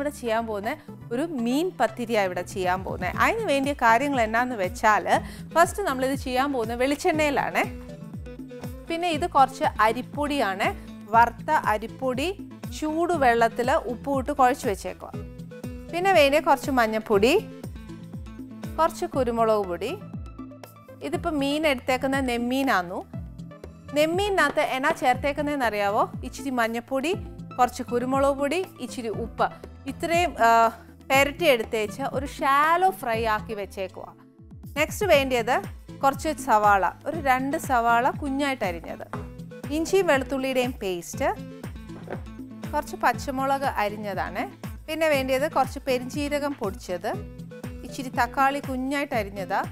ഇവിടെ ചെയ്യാൻ പോകുന്നത് ഒരു മീൻ പത്തിരിയാണ് ഇവിടെ ചെയ്യാൻ പോകുന്നത് അതിന് വേണ്ടിയ കാര്യങ്ങൾ എന്നാന്ന് വെച്ചാൽ ഫസ്റ്റ് നമ്മളിത് ചെയ്യാൻ പോകുന്നത് വെളിച്ചെണ്ണയിലാണ് പിന്നെ ഇത് കുറച്ച് അരിപ്പൊടിയാണ് വറുത്ത അരിപ്പൊടി ചൂടുവെള്ളത്തിൽ ഉപ്പ് ഇട്ട് കുഴച്ച് വെച്ചേക്കുക പിന്നെ വേണ്ടിയ കുറച്ച് മഞ്ഞൾപ്പൊടി കുറച്ച് കുരുമുളക് പൊടി ഇതിപ്പോൾ മീൻ എടുത്തേക്കുന്ന നെമ്മീനാന്നു നെമ്മീനകത്ത് എന്നാ ചേർത്തേക്കുന്നതെന്ന് അറിയാവോ ഇച്ചിരി മഞ്ഞൾപ്പൊടി കുറച്ച് കുരുമുളക് പൊടി ഇച്ചിരി ഉപ്പ് ഇത്രയും ആ, പെരട്ടി എടുത്തേച്ച് ഒരു ഷാലോ ഫ്രൈ ആക്കി വെച്ചേക്കുക നെക്സ്റ്റ് വേണ്ടിയത് കുറച്ച് സവാള ഒരു രണ്ട് സവാള കുഞ്ഞായിട്ട് അരിഞ്ഞത് ഇഞ്ചിയും വെളുത്തുള്ളിയുടെയും പേസ്റ്റ് കുറച്ച് പച്ചമുളക് അരിഞ്ഞതാണ് പിന്നെ വേണ്ടിയത് കുറച്ച് പെരിഞ്ചീരകം പൊടിച്ചത് ഇച്ചിരി തക്കാളി കുഞ്ഞായിട്ട് അരിഞ്ഞതാ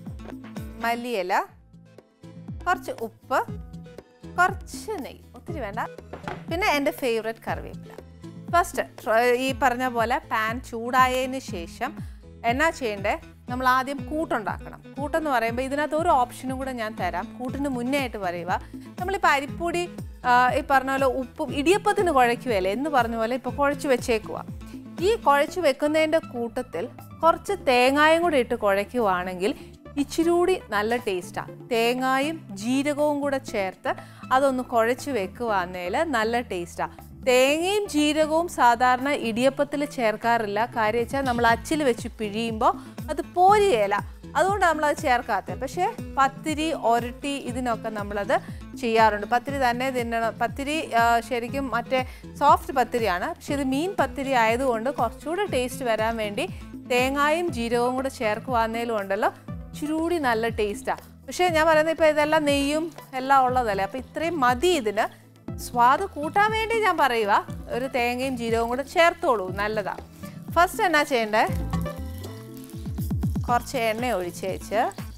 മല്ലിയില കുറച്ച് ഉപ്പ് കുറച്ച് നെയ്യ് ഒത്തിരി വേണ്ട പിന്നെ എൻ്റെ ഫേവറേറ്റ് കറിവേപ്പില ഫസ്റ്റ് ഈ പറഞ്ഞ പോലെ പാൻ ചൂടായതിന് ശേഷം എന്നാ ചെയ്യണ്ടേ നമ്മൾ ആദ്യം കൂട്ടുണ്ടാക്കണം കൂട്ടെന്ന് പറയുമ്പോൾ ഇതിനകത്ത് ഒരു ഓപ്ഷനും കൂടെ ഞാൻ തരാം കൂട്ടിന് മുന്നേ ആയിട്ട് പറയുക നമ്മളിപ്പോൾ അരിപ്പൊടി ആ, ഈ പറഞ്ഞ പോലെ ഉപ്പും ഇടിയപ്പത്തിന് കുഴയ്ക്കുകയല്ലേ എന്ന് പറഞ്ഞ പോലെ ഇപ്പോൾ കുഴച്ച് വെച്ചേക്കുക ഈ കുഴച്ച് വെക്കുന്നതിൻ്റെ കൂട്ടത്തിൽ കുറച്ച് തേങ്ങായും കൂടി ഇട്ട് കുഴയ്ക്കുവാണെങ്കിൽ ഇച്ചിരി കൂടി നല്ല ടേസ്റ്റാണ് തേങ്ങായും ജീരകവും കൂടെ ചേർത്ത് അതൊന്ന് കുഴച്ച് വെക്കുവാന്നേൽ നല്ല ടേസ്റ്റാണ് തേങ്ങയും ജീരകവും സാധാരണ ഇടിയപ്പത്തിൽ ചേർക്കാറില്ല കാര്യം വെച്ചാൽ നമ്മൾ അച്ചിൽ വെച്ച് പിഴിയുമ്പോൾ അത് പോരുകയില്ല അതുകൊണ്ട് നമ്മളത് ചേർക്കാത്തത് പക്ഷേ പത്തിരി ഒരട്ടി ഇതിനൊക്കെ നമ്മളത് ചെയ്യാറുണ്ട് പത്തിരി തന്നെ തിന്നണം പത്തിരി ആ, ശരിക്കും മറ്റേ സോഫ്റ്റ് പത്തിരിയാണ് പക്ഷെ ഇത് മീൻ പത്തിരി ആയതുകൊണ്ട് കുറച്ചുകൂടെ ടേസ്റ്റ് വരാൻ വേണ്ടി തേങ്ങായും ജീരകവും കൂടെ ചേർക്കുവാന്നേലും ഉണ്ടല്ലോ ഇച്ചിരി നല്ല ടേസ്റ്റാണ് പക്ഷേ ഞാൻ പറയുന്നത് ഇപ്പോൾ ഇതെല്ലാം നെയ്യും എല്ലാം ഉള്ളതല്ലേ അപ്പോൾ ഇത്രയും മതി ഇതിന് സ്വാദ് കൂട്ടാൻ വേണ്ടി ഞാൻ പറയുക ഒരു തേങ്ങയും ജീരകവും കൂടെ ചേർത്തോളൂ നല്ലതാണ് ഫസ്റ്റ് എന്നാ ചെയ്യണ്ടേ കുറച്ച് എണ്ണ ഒഴിച്ച് വെച്ച്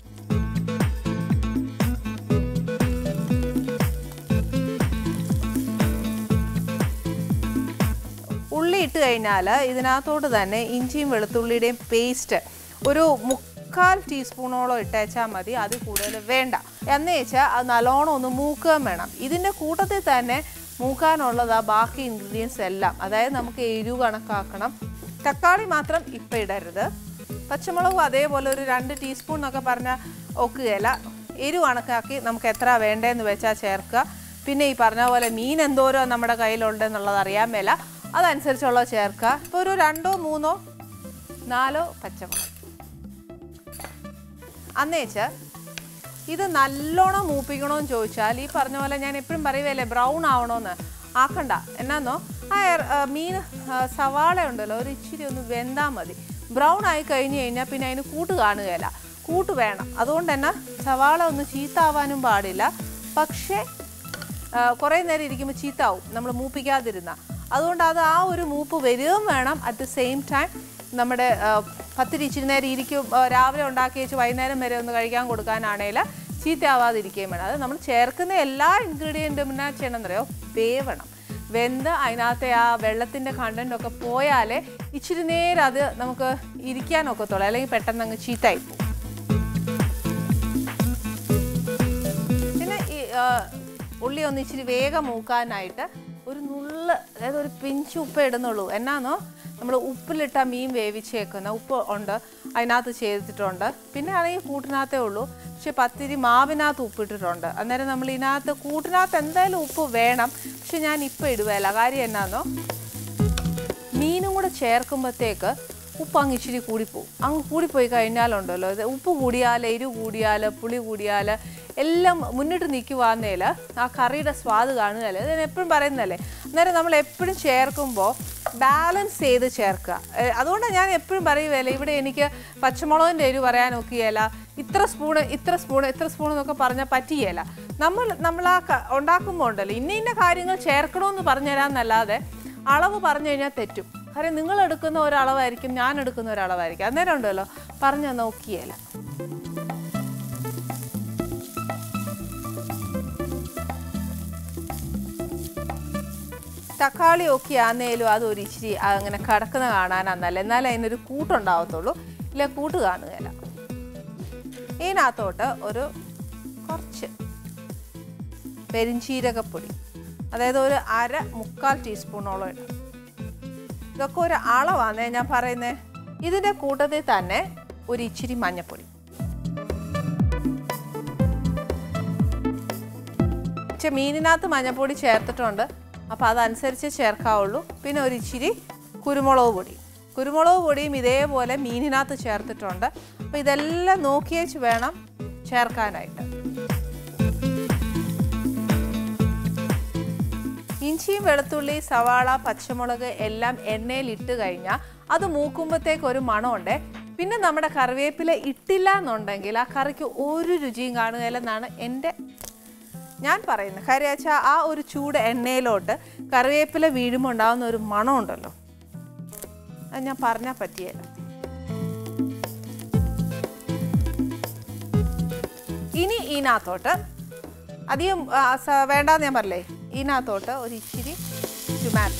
ഉള്ളി ഇട്ട് കഴിഞ്ഞാൽ ഇതിനകത്തോട്ട് തന്നെ ഇഞ്ചിയും വെളുത്തുള്ളിയുടെയും പേസ്റ്റ് ഒരു മുക്കാൽ ടീസ്പൂണോളം ഇട്ടേച്ചാൽ മതി അത് കൂടുതൽ വേണ്ട എന്ന് വെച്ചാൽ അത് നല്ലോണം ഒന്ന് മൂക്കുകയും വേണം ഇതിൻ്റെ കൂട്ടത്തിൽ തന്നെ മൂക്കാനുള്ളതാ ബാക്കി ഇൻഗ്രീഡിയൻസ് എല്ലാം അതായത് നമുക്ക് എരിവ് കണക്കാക്കണം തക്കാളി മാത്രം ഇപ്പം ഇടരുത് പച്ചമുളകും അതേപോലെ ഒരു രണ്ട് ടീസ്പൂൺ എന്നൊക്കെ പറഞ്ഞാൽ ഒക്കുകയില്ല എരിവ് കണക്കാക്കി നമുക്ക് എത്ര വേണ്ടതെന്ന് വെച്ചാൽ ചേർക്കുക പിന്നെ ഈ പറഞ്ഞ പോലെ മീൻ എന്തോരോ നമ്മുടെ കയ്യിലുണ്ടെന്നുള്ളത് അറിയാൻ മേല അതനുസരിച്ചുള്ള ചേർക്കുക ഇപ്പോൾ ഒരു രണ്ടോ മൂന്നോ നാലോ പച്ചമുളക് അന്നേച്ച് ഇത് നല്ലോണം മൂപ്പിക്കണമെന്ന് ചോദിച്ചാൽ ഈ പറഞ്ഞ പോലെ ഞാൻ എപ്പോഴും പറയുകയല്ലേ ബ്രൗൺ ആവണമെന്ന് ആക്കണ്ട എന്നാന്നോ ആ എർ- ആ മീൻ ആ, സവാള ഉണ്ടല്ലോ ഒരു ഇച്ചിരി ഒന്ന് വെന്താൽ മതി ബ്രൗൺ ആയി കഴിഞ്ഞ് കഴിഞ്ഞാൽ പിന്നെ അതിന് കൂട്ട് കാണുകയില്ല കൂട്ട് വേണം അതുകൊണ്ട് തന്നെ സവാള ഒന്ന് ചീത്താവാനും പാടില്ല പക്ഷേ ആ, കുറേ നേരം ഇരിക്കുമ്പോൾ ചീത്താവും നമ്മൾ മൂപ്പിക്കാതിരുന്ന അതുകൊണ്ട് അത് ആ ഒരു മൂപ്പ് വരികയും വേണം അറ്റ് ദ സെയിം ടൈം നമ്മുടെ ആ, പത്തിരി ഇച്ചിരി നേരം ഇരിക്കും ആ, രാവിലെ ഉണ്ടാക്കി വെച്ച് വൈകുന്നേരം വരെ ഒന്ന് കഴിക്കാൻ കൊടുക്കാനാണെങ്കിൽ ചീത്തയാവാതിരിക്കുകയും വേണം അത് നമ്മൾ ചേർക്കുന്ന എല്ലാ ഇൻഗ്രീഡിയൻറ്റും എന്നാ ചെയ്യണമെന്നറിയോ വേവണം വെന്ത് അതിനകത്തെ ആ വെള്ളത്തിൻ്റെ കണ്ടൻ്റ് ഒക്കെ പോയാലേ ഇച്ചിരി നേരം അത് നമുക്ക് ഇരിക്കാനൊക്കത്തുള്ളൂ അല്ലെങ്കിൽ പെട്ടെന്ന് അങ്ങ് ചീത്തായി പോകും പിന്നെ ഈ ആ, ഉള്ളി ഒന്ന് ഇച്ചിരി വേഗം മൂക്കാനായിട്ട് ഒരു നുള്ള് അതായത് ഒരു പിഞ്ച് ഉപ്പ് ഇടുന്നുള്ളൂ എന്നാന്നോ നമ്മൾ ഉപ്പിലിട്ട മീൻ വേവിച്ചേക്കുന്ന ഉപ്പ് ഉണ്ട് അതിനകത്ത് ചെയ്തിട്ടുണ്ട് പിന്നെ ആണെങ്കിൽ കൂട്ടിനകത്തേ ഉള്ളൂ പക്ഷെ പത്തിരി മാവിനകത്ത് ഉപ്പിട്ടിട്ടുണ്ട് അന്നേരം നമ്മൾ ഇതിനകത്ത് കൂട്ടിനകത്ത് എന്തായാലും ഉപ്പ് വേണം പക്ഷെ ഞാൻ ഇപ്പം ഇടുകയില്ല കാര്യം എന്നാന്നോ മീനും കൂടെ ചേർക്കുമ്പോഴത്തേക്ക് ഉപ്പ് അങ്ങ് ഇച്ചിരി കൂടിപ്പോവും അങ്ങ് കൂടിപ്പോയി കഴിഞ്ഞാലുണ്ടല്ലോ ഇത് ഉപ്പ് കൂടിയാൽ എരിവ് കൂടിയാൽ പുളി കൂടിയാൽ എല്ലാം മുന്നിട്ട് നിൽക്കുവാന്നേൽ ആ കറിയുടെ സ്വാദ് കാണുകയല്ലേ ഇത് ഞാൻ എപ്പോഴും പറയുന്നതല്ലേ അന്നേരം നമ്മൾ എപ്പോഴും ചേർക്കുമ്പോൾ ബാലൻസ് ചെയ്ത് ചേർക്കുക ഏഹ് അതുകൊണ്ട് ഞാൻ എപ്പോഴും പറയുകയല്ലേ ഇവിടെ എനിക്ക് പച്ചമുളകിൻ്റെ എരിവ് പറയാൻ ഒക്കുകയില്ല ഇത്ര സ്പൂണ് ഇത്ര സ്പൂണ് ഇത്ര സ്പൂൺ എന്നൊക്കെ പറഞ്ഞാൽ പറ്റുകയില്ല നമ്മൾ നമ്മൾ ആ ക- ഉണ്ടാക്കുമ്പോൾ ഉണ്ടല്ലോ ഇന്ന ഇന്ന കാര്യങ്ങൾ ചേർക്കണമെന്ന് പറഞ്ഞുതരാമെന്നല്ലാതെ അളവ് പറഞ്ഞു കഴിഞ്ഞാൽ തെറ്റും കാര്യം നിങ്ങൾ എടുക്കുന്ന ഒരളവായിരിക്കും ഞാൻ എടുക്കുന്ന ഒരളവായിരിക്കും അന്നേരം ഉണ്ടല്ലോ പറഞ്ഞു നോക്കിയല്ല തക്കാളി ഒക്കെ ആന്നേലും അത് ഒരു ഇച്ചിരി അങ്ങനെ കിടക്കുന്ന കാണാനാന്നല്ല എന്നാലേ അതിനൊരു കൂട്ടുണ്ടാവത്തുള്ളൂ ഇല്ല കൂട്ട് കാണുകയില്ല ഇതിനകത്തോട്ട് ഒരു കുറച്ച് പെരിഞ്ചീരകപ്പൊടി അതായത് ഒരു അര മുക്കാൽ ടീസ്പൂണോളം ഇടാം ഇതൊക്കെ ഒരു അളവാന്നേ ഞാൻ പറയുന്നേ ഇതിൻ്റെ കൂട്ടത്തിൽ തന്നെ ഒരു ഇച്ചിരി മഞ്ഞപ്പൊടി പക്ഷെ മീനിനകത്ത് മഞ്ഞപ്പൊടി ചേർത്തിട്ടുണ്ട് അപ്പോൾ അതനുസരിച്ച് ചേർക്കാവുള്ളൂ പിന്നെ ഒരു ഇച്ചിരി കുരുമുളക് പൊടി കുരുമുളക് പൊടിയും ഇതേപോലെ മീനിനകത്ത് ചേർത്തിട്ടുണ്ട് അപ്പോൾ ഇതെല്ലാം നോക്കിയേച്ച് വേണം ചേർക്കാനായിട്ട് ഇഞ്ചിയും വെളുത്തുള്ളി സവാള പച്ചമുളക് എല്ലാം എണ്ണയിൽ ഇട്ട് കഴിഞ്ഞാൽ അത് മൂക്കുമ്പോഴത്തേക്ക് ഒരു മണമുണ്ട് പിന്നെ നമ്മുടെ കറിവേപ്പില ഇട്ടില്ല എന്നുണ്ടെങ്കിൽ ആ കറിക്ക് ഒരു രുചിയും കാണുകയില്ലെന്നാണ് എൻ്റെ ഞാൻ പറയുന്നത് കാര്യം വെച്ചാൽ ആ ഒരു ചൂട് എണ്ണയിലോട്ട് കറിവേപ്പില വീഴുമ്പോൾ ഉണ്ടാകുന്ന ഒരു മണമുണ്ടല്ലോ അത് ഞാൻ പറഞ്ഞാൽ പറ്റിയല്ല ഇനി ഇതിനകത്തോട്ട് അധികം ആ, സ- വേണ്ടാന്ന് ഞാൻ പറഞ്ഞില്ലേ ഇതിനകത്തോട്ട് ഒരു ഇച്ചിരി ടൊമാറ്റോ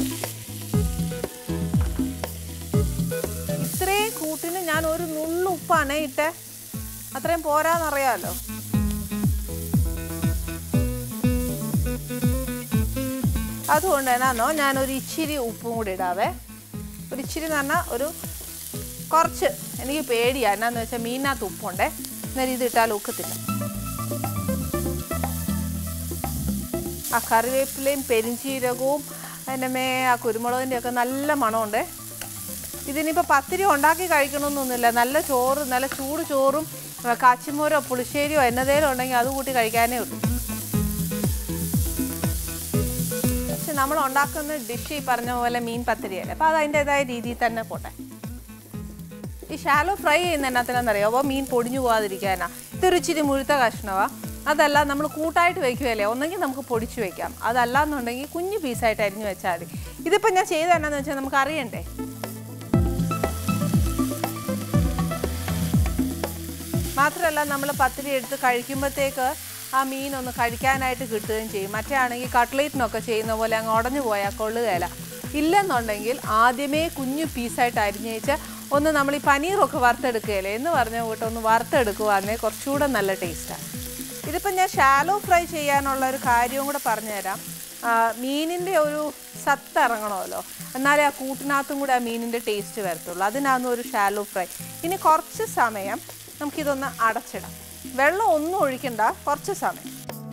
ഇത്രയും കൂട്ടിന് ഞാൻ ഒരു നുള്ളു ഉപ്പാണ് ഇട്ടേ അത്രയും പോരാന്നറിയാമല്ലോ അതുകൊണ്ട് എന്നാന്നോ ഞാനൊരു ഇച്ചിരി ഉപ്പും കൂടി ഇടാവേ ഒരു ഇച്ചിരി എന്ന് പറഞ്ഞാൽ ഒരു കുറച്ച് എനിക്ക് പേടിയാ എന്നാന്ന് വെച്ചാൽ മീനകത്ത് ഉപ്പുണ്ടേ അന്നേരം ഇത് ഇട്ടാൽ ഉക്കത്തില്ല ആ കറിവേപ്പിലയും പെരിഞ്ചീരകവും അതിൻ്റെ മേ ആ കുരുമുളകിൻ്റെ ഒക്കെ നല്ല മണമുണ്ട് ഇതിനിപ്പോൾ പത്തിരി ഉണ്ടാക്കി കഴിക്കണമെന്നൊന്നുമില്ല നല്ല ചോറ് നല്ല ചൂട് ചോറും ആ, കാച്ചിമോരോ പുളിശ്ശേരിയോ എന്നതേലും ഉണ്ടെങ്കിൽ അത് കൂട്ടി കഴിക്കാനേ ഉള്ളൂ പക്ഷെ നമ്മൾ ഉണ്ടാക്കുന്ന ഡിഷ് ഈ പറഞ്ഞ പോലെ മീൻ പത്തിരിയല്ലേ അപ്പോൾ അത് അതിൻ്റെതായ രീതിയിൽ തന്നെ പോട്ടെ ഈ ഷാലോ ഫ്രൈ ചെയ്യുന്ന എന്നാത്തിനാണെന്നറിയോ അപ്പോൾ മീൻ പൊടിഞ്ഞു പോകാതിരിക്കാനാ ഇതൊരു ഇച്ചിരി മുഴുത്ത കഷ്ണമാണ് അതല്ല നമ്മൾ കൂട്ടായിട്ട് വെക്കുകയല്ലേ ഒന്നെങ്കിൽ നമുക്ക് പൊടിച്ചു വെക്കാം അതല്ല എന്നുണ്ടെങ്കിൽ കുഞ്ഞു പീസായിട്ട് അരിഞ്ഞു വെച്ചാൽ മതി ഇതിപ്പോൾ ഞാൻ ചെയ്തത് എന്നാന്ന് വെച്ചാൽ നമുക്ക് അറിയണ്ടേ മാത്രമല്ല നമ്മൾ പത്തിരി എടുത്ത് കഴിക്കുമ്പോഴത്തേക്ക് ആ മീൻ ഒന്ന് കഴിക്കാനായിട്ട് കിട്ടുകയും ചെയ്യും മറ്റേ ആണെങ്കിൽ കട്ട്ലേറ്റിനൊക്കെ ചെയ്യുന്ന പോലെ അങ്ങ് ഉടഞ്ഞു പോയാൽ കൊള്ളുകയില്ല ഇല്ലെന്നുണ്ടെങ്കിൽ ആദ്യമേ കുഞ്ഞു പീസായിട്ട് അരിഞ്ഞേച്ച് ഒന്ന് നമ്മൾ ഈ പനീറൊക്കെ വറുത്തെടുക്കുകയല്ലേ എന്ന് പറഞ്ഞ കൂട്ട് ഒന്ന് വറുത്തെടുക്കുവാണെങ്കിൽ കുറച്ചുകൂടെ നല്ല ടേസ്റ്റാണ് ഇതിപ്പോൾ ഞാൻ ഷാലോ ഫ്രൈ ചെയ്യാനുള്ള ഒരു കാര്യവും കൂടെ പറഞ്ഞുതരാം ആ, മീനിൻ്റെ ഒരു സത്ത് ഇറങ്ങണമല്ലോ എന്നാലേ ആ കൂട്ടിനകത്തും കൂടെ ആ മീനിൻ്റെ ടേസ്റ്റ് വരത്തുള്ളൂ അതിനാണ് ഒരു ഷാലോ ഫ്രൈ ഇനി കുറച്ച് സമയം നമുക്കിതൊന്ന് അടച്ചിടാം വെള്ളം ഒന്നും ഒഴിക്കണ്ട കുറച്ച് സമയം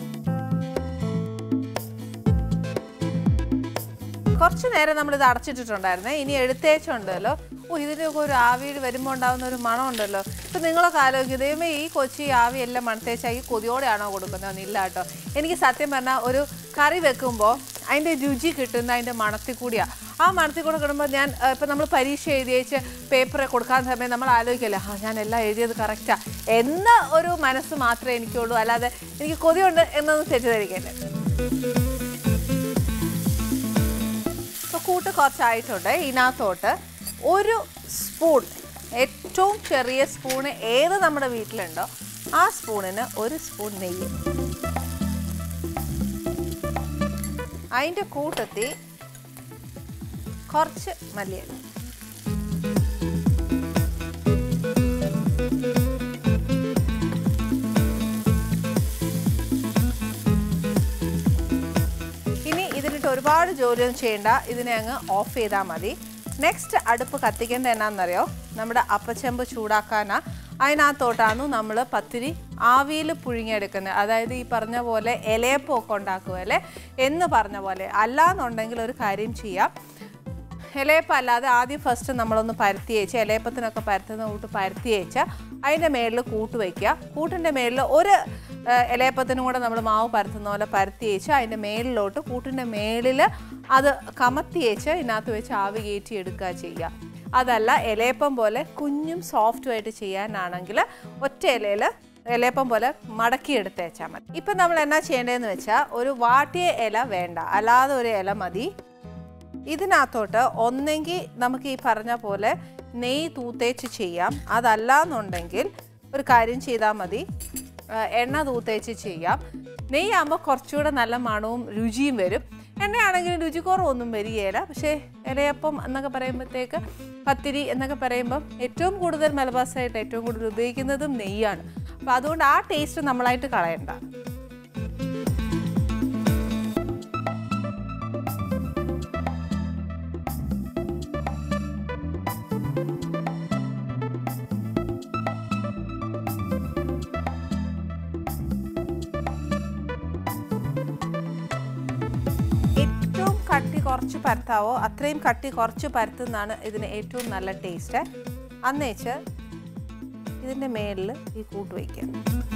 കുറച്ച് നേരം നമ്മളിത് അടച്ചിട്ടിട്ടുണ്ടായിരുന്നേ ഇനി എടുത്തേച്ചുണ്ടല്ലോ ഓ ഇതിനൊക്കെ ഒരു ആവി വരുമ്പോൾ ഉണ്ടാകുന്ന ഒരു മണം ഉണ്ടല്ലോ ഇപ്പം നിങ്ങളൊക്കെ ആലോചിക്കും ദൈവമേ ഈ കൊച്ചി ആവി എല്ലാം മണത്തേച്ചാൽ ഈ കൊതിയോടെയാണോ കൊടുക്കുന്നത് ഇല്ല കേട്ടോ എനിക്ക് സത്യം പറഞ്ഞാൽ ഒരു കറി വെക്കുമ്പോൾ അതിൻ്റെ രുചി കിട്ടുന്ന അതിൻ്റെ മണത്തിൽ കൂടിയാണ് ആ മണത്തിൽ കൂടെ കിടുമ്പോൾ ഞാൻ ഇപ്പം നമ്മൾ പരീക്ഷ എഴുതിയേച്ച് പേപ്പർ കൊടുക്കാൻ സമയം നമ്മൾ ആലോചിക്കല്ലേ ആ ഞാൻ എല്ലാം എഴുതിയത് കറക്റ്റാ എന്ന ഒരു മനസ്സ് മാത്രമേ എനിക്കുള്ളൂ അല്ലാതെ എനിക്ക് കൊതിയുണ്ട് എന്നൊന്നും തെറ്റിദ്ധരിക്കല്ലേ ഇപ്പോൾ കൂട്ട് കുറച്ചായിട്ടുണ്ട് ഇതിനകത്തോട്ട് ഒരു സ്പൂൺ ഏറ്റവും ചെറിയ സ്പൂൺ ഏത് നമ്മുടെ വീട്ടിലുണ്ടോ ആ സ്പൂണിന് ഒരു സ്പൂൺ നെയ്യ് അതിൻ്റെ കൂട്ടത്തിൽ കുറച്ച് മല്ലിയില ഇനി ഇതിനിട്ട് ഒരുപാട് ജോലിയൊന്നും ചെയ്യണ്ട ഇതിനെ അങ്ങ് ഓഫ് ചെയ്താൽ മതി നെക്സ്റ്റ് അടുപ്പ് കത്തിക്കേണ്ടത് എന്നാണെന്നറിയോ നമ്മുടെ അപ്പച്ചെമ്പ് ചൂടാക്കാനാ അതിനകത്തോട്ടാണ് നമ്മൾ പത്തിരി ആവിയിൽ പുഴുങ്ങിയെടുക്കുന്നത് അതായത് ഈ പറഞ്ഞ പോലെ ഇലയപ്പമൊക്കെ ഉണ്ടാക്കുമല്ലേ എന്ന് പറഞ്ഞ പോലെ അല്ലാന്നുണ്ടെങ്കിൽ ഒരു കാര്യം ചെയ്യാം ഇലയപ്പം അല്ലാതെ ആദ്യം ഫസ്റ്റ് നമ്മളൊന്ന് പരത്തി വെച്ച് ഇലയപ്പത്തിനൊക്കെ പരത്തുന്ന കൂട്ട് പരത്തി വെച്ച് അതിൻ്റെ മേളിൽ കൂട്ട് വയ്ക്കുക കൂട്ടിൻ്റെ മേളിൽ ഒരു ആ, ഇലയപ്പത്തിനും കൂടെ നമ്മൾ മാവ് പരത്തുന്ന പോലെ പരത്തി വെച്ച് അതിൻ്റെ മേളിലോട്ട് കൂട്ടിൻ്റെ മേളിൽ അത് കമത്തി വെച്ച് ഇതിനകത്ത് വെച്ച് ആവി കയറ്റി എടുക്കുക ചെയ്യുക അതല്ല ഇലയപ്പം പോലെ കുഞ്ഞും സോഫ്റ്റുമായിട്ട് ചെയ്യാനാണെങ്കിൽ ഒറ്റ ഇലയിൽ ഇലയപ്പം പോലെ മടക്കി എടുത്ത് വെച്ചാൽ മതി ഇപ്പം നമ്മൾ എന്നാ ചെയ്യേണ്ടതെന്ന് വെച്ചാൽ ഒരു വാട്ടിയ ഇല വേണ്ട അല്ലാതെ ഒരു ഇല മതി ഇതിനകത്തോട്ട് ഒന്നെങ്കിൽ നമുക്ക് ഈ പറഞ്ഞ പോലെ നെയ്യ് തൂത്തേച്ച് ചെയ്യാം അതല്ല എന്നുണ്ടെങ്കിൽ ഒരു കാര്യം ചെയ്താൽ മതി ആ, എണ്ണ തൂത്തേച്ച് ചെയ്യാം നെയ്യാകുമ്പോൾ കുറച്ചുകൂടെ നല്ല മണവും രുചിയും വരും എണ്ണയാണെങ്കിലും രുചിക്കുറവൊന്നും വരികയില്ല പക്ഷേ ഇലയപ്പം എന്നൊക്കെ പറയുമ്പോഴത്തേക്ക് പത്തിരി എന്നൊക്കെ പറയുമ്പം ഏറ്റവും കൂടുതൽ മലബാർ സൈഡ് ഏറ്റവും കൂടുതൽ ഉപയോഗിക്കുന്നതും നെയ്യാണ് അപ്പോൾ അതുകൊണ്ട് ആ ടേസ്റ്റ് നമ്മളായിട്ട് കളയണ്ട കുറച്ച് പരത്താവോ അത്രയും കട്ടി കുറച്ച് പരത്തുന്നതാണ് ഇതിന് ഏറ്റവും നല്ല ടേസ്റ്റ് അന്നേച്ച് ഇതിൻ്റെ മേളിൽ ഈ കൂട്ട് വയ്ക്കുക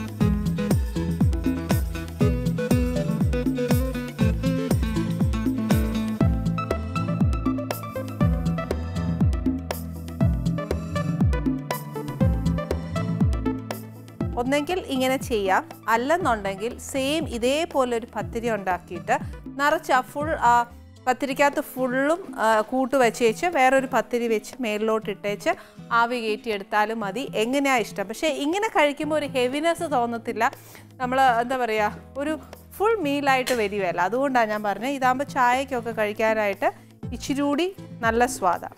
ഒന്നെങ്കിൽ ഇങ്ങനെ ചെയ്യാം അല്ലെന്നുണ്ടെങ്കിൽ സെയിം ഇതേപോലെ ഒരു പത്തിരി ഉണ്ടാക്കിയിട്ട് നിറച്ച് ആ ഫുൾ ആ പത്തിരിക്കകത്ത് ഫുള്ളും കൂട്ട് വെച്ച് വെച്ച് വേറൊരു പത്തിരി വെച്ച് മേളിലോട്ട് ഇട്ടേച്ച് ആവി കയറ്റി എടുത്താലും മതി എങ്ങനെയാണ് ഇഷ്ടം പക്ഷേ ഇങ്ങനെ കഴിക്കുമ്പോൾ ഒരു ഹെവിനെസ് തോന്നത്തില്ല നമ്മൾ എന്താ പറയുക ഒരു ഫുൾ മീലായിട്ട് വരികയല്ല അതുകൊണ്ടാണ് ഞാൻ പറഞ്ഞത് ഇതാകുമ്പോൾ ചായക്കൊക്കെ കഴിക്കാനായിട്ട് ഇച്ചിരി കൂടി നല്ല സ്വാദാണ്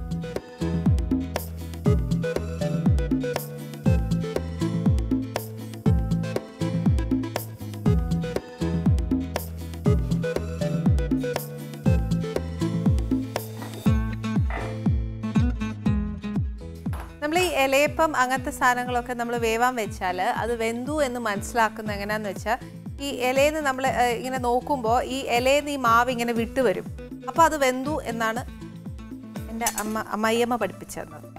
നമ്മൾ ഈ ഇലയപ്പം അങ്ങനത്തെ സാധനങ്ങളൊക്കെ നമ്മൾ വേവാൻ വെച്ചാൽ അത് വെന്തു എന്ന് മനസ്സിലാക്കുന്നത് എങ്ങനെയാന്ന് വെച്ചാൽ ഈ ഇലയിൽ നമ്മൾ ഇങ്ങനെ നോക്കുമ്പോൾ ഈ ഇലയിൽ നിന്ന് ഈ മാവ് ഇങ്ങനെ വിട്ടുവരും അപ്പോൾ അത് വെന്തു എന്നാണ് എൻ്റെ അമ്മ അമ്മയ്യമ്മ പഠിപ്പിച്ചു തന്നത്